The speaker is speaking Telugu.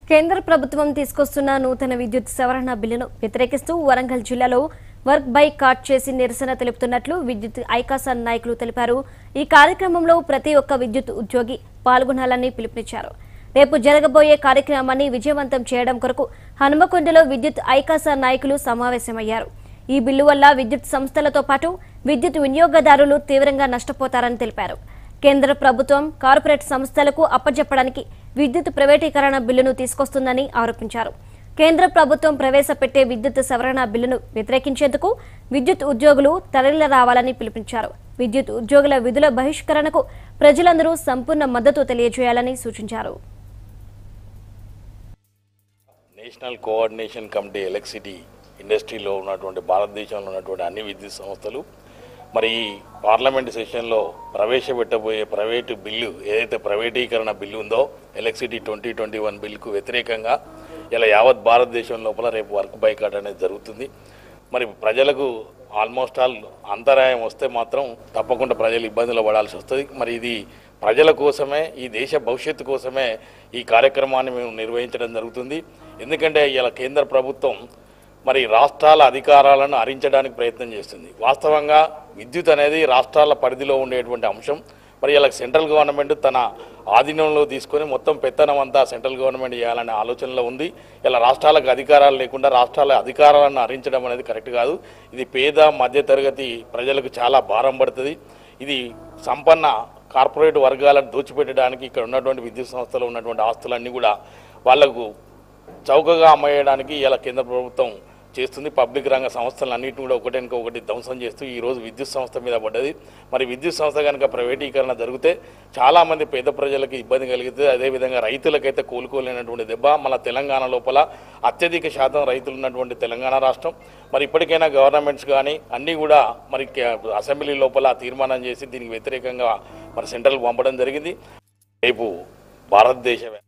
కేంద్ర ప్రభుత్వం తీసుకొస్తున్న నూతన విద్యుత్ సవరణ బిల్లును వ్యతిరేకిస్తూ వరంగల్ జిల్లాలో వర్క్ బై కార్డ్ చేసి నిరసన తెలుపుతున్నట్లు విద్యుత్ ఐకాసన్ నాయకులు తెలిపారు ఈ కార్యక్రమంలో ప్రతి ఒక్క విద్యుత్ ఉద్యోగి పాల్గొనాలని పిలుపునిచ్చారు రేపు జరగబోయే కార్యక్రమాన్ని విజయవంతం చేయడం కొరకు హనుమకొండలో విద్యుత్ ఐకాసన్ నాయకులు సమావేశమయ్యారు ఈ బిల్లు వల్ల విద్యుత్ సంస్థలతో పాటు విద్యుత్ వినియోగదారులు తీవ్రంగా నష్టపోతారని తెలిపారు కేంద్ర ప్రభుత్వం కార్పొరేట్ సంస్థలకు అప్పజెప్పడానికి విద్యుత్ ప్రైవేటీకరణ బిల్లును తీసుకొస్తుందని ఆరోపించారు కేంద్ర ప్రభుత్వం ప్రవేశపెట్టే విద్యుత్ సవరణ బిల్లును వ్యతిరేకించేందుకు విద్యుత్ ఉద్యోగులు తరలి రావాలని పిలుపునిచ్చారు విద్యుత్ ఉద్యోగుల విధుల బహిష్కరణకు ప్రజలందరూ సంపూర్ణ మద్దతు తెలియజేయాలని సూచించారు నేషనల్ కోఆర్డినేషన్ కమిటీ ఎలక్ట్రిసిటీ ఇండస్ట్రీలో ఉన్నటువంటి భారతదేశంలో ఉన్నటువంటి అన్ని విద్యుత్ సంస్థలు మరి ఈ పార్లమెంట్ సెషన్లో ప్రవేశపెట్టబోయే ప్రైవేటు బిల్లు ఏదైతే ప్రైవేటీకరణ బిల్లు ఉందో ఎలక్ట్రిసిటీ ట్వంటీ ట్వంటీ వన్ బిల్లుకు వ్యతిరేకంగా ఇలా యావత్ భారతదేశం లోపల రేపు వర్క్ బైకాట్ అనేది జరుగుతుంది మరి ప్రజలకు ఆల్మోస్ట్ ఆల్ అంతరాయం వస్తే మాత్రం తప్పకుండా ప్రజలు ఇబ్బందులు పడాల్సి వస్తుంది మరి ఇది ప్రజల కోసమే ఈ దేశ భవిష్యత్తు కోసమే ఈ కార్యక్రమాన్ని మేము నిర్వహించడం జరుగుతుంది ఎందుకంటే ఇలా కేంద్ర ప్రభుత్వం మరి రాష్ట్రాల అధికారాలను హరించడానికి ప్రయత్నం చేస్తుంది వాస్తవంగా విద్యుత్ అనేది రాష్ట్రాల పరిధిలో ఉండేటువంటి అంశం మరి ఇలా సెంట్రల్ గవర్నమెంట్ తన ఆధీనంలో తీసుకొని మొత్తం పెత్తనం అంతా సెంట్రల్ గవర్నమెంట్ చేయాలనే ఆలోచనలో ఉంది ఇలా రాష్ట్రాలకు అధికారాలు లేకుండా రాష్ట్రాల అధికారాలను హరించడం అనేది కరెక్ట్ కాదు ఇది పేద మధ్యతరగతి ప్రజలకు చాలా భారం పడుతుంది ఇది సంపన్న కార్పొరేట్ వర్గాలను దోచిపెట్టడానికి ఇక్కడ ఉన్నటువంటి విద్యుత్ సంస్థలో ఉన్నటువంటి ఆస్తులన్నీ కూడా వాళ్లకు చౌకగా అమ్మేయడానికి ఇలా కేంద్ర ప్రభుత్వం చేస్తుంది పబ్లిక్ రంగ సంస్థలన్నింటినీ కూడా ఒకటి ఒకటి ధ్వంసం చేస్తూ ఈ రోజు విద్యుత్ సంస్థ మీద పడ్డది మరి విద్యుత్ సంస్థ కనుక ప్రైవేటీకరణ జరిగితే చాలామంది పేద ప్రజలకు ఇబ్బంది కలిగితే అదేవిధంగా రైతులకైతే కోలుకోలేనటువంటి దెబ్బ మన తెలంగాణ లోపల అత్యధిక శాతం రైతులు ఉన్నటువంటి తెలంగాణ రాష్ట్రం మరి ఇప్పటికైనా గవర్నమెంట్స్ కానీ అన్నీ కూడా మరి కే- అసెంబ్లీ లోపల తీర్మానం చేసి దీనికి వ్యతిరేకంగా మరి సెంట్రల్ పంపడం జరిగింది రేపు భారతదేశ